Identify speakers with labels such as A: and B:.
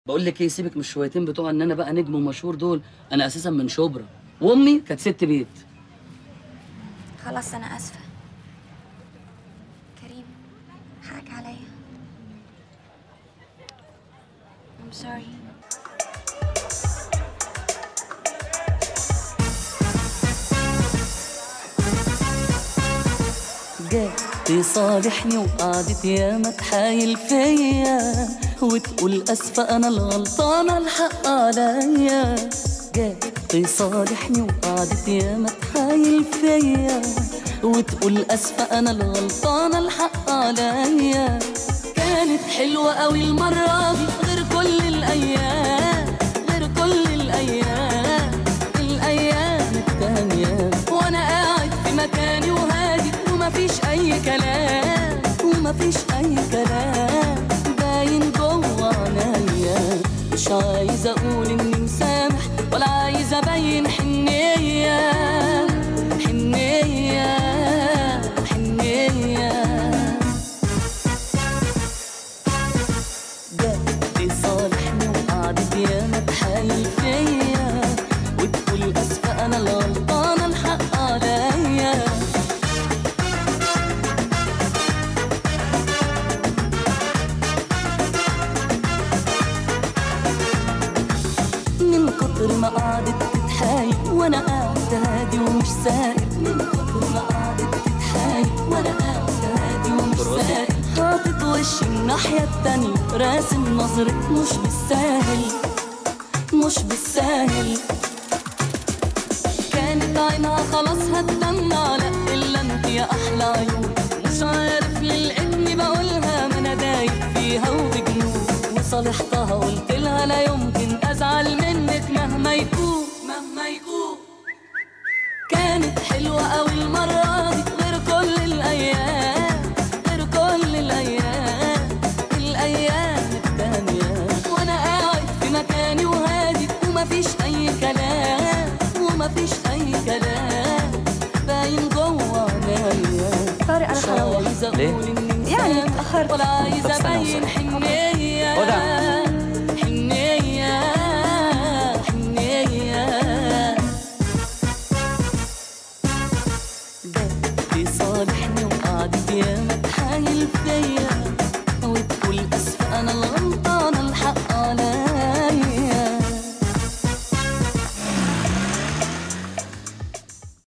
A: بقول لك ايه سيبك من الشويتين بتوع ان انا بقى نجم ومشهور دول انا اساسا من شبرا وامي كانت ست بيت
B: خلاص انا اسفه كريم حقك عليا I'm sorry
A: جات تصالحني وقعدت ياما تحايل فيا وتقول اسفة انا الغلطانة الحق عليا جات تصالحني وقعدت ياما تحايل فيا وتقول اسفة انا الغلطانة الحق عليا كانت حلوة قوي المرة دي غير كل الايام غير كل الايام الايام التانية وانا قاعد في مكاني وهادي ومفيش اي كلام ومفيش اي كلام باين جوه عينيا مش عايز اقول اني مسامح ولا عايز ابين حنيه حنيه حنيه جت تصالحني وقعدت ياما تحايل فيا وتقول اسفه انا الغلطانه الحق عليا من كتر ما قعدت تتحايل وانا قاعد هادي ومش سائل من كتر ما قعدت تتحايل وانا قاعد هادي ومش سائل حاطط وشي الناحية التانية راسم نظرة مش بالساهل مش بالساهل كانت عينها خلاص هتدمع لا الا انت يا احلى عيون مش عارف ليه لقيتني بقولها ما انا دايب فيها وبجنون وصالحتها قلت لها لا يمكن ازعل منك مهما يكون مهما يكون كانت حلوة قوي المرة دي غير كل الأيام غير كل الأيام الأيام التانية وأنا قاعد في مكاني وهادي ومفيش أي كلام ومفيش أي كلام باين جوه عينيا
B: طارق انا
A: مش
B: هروح
A: عايز
C: ليه؟
A: أقول إني
B: يعني
A: مسامح
B: اتأخرت.
A: ولا عايز
C: طب استنى
A: أبين
C: وصلت.
A: حنية
C: هدى.
A: حنية حنية جت تصالحني وقعدت ياما تحايل فيا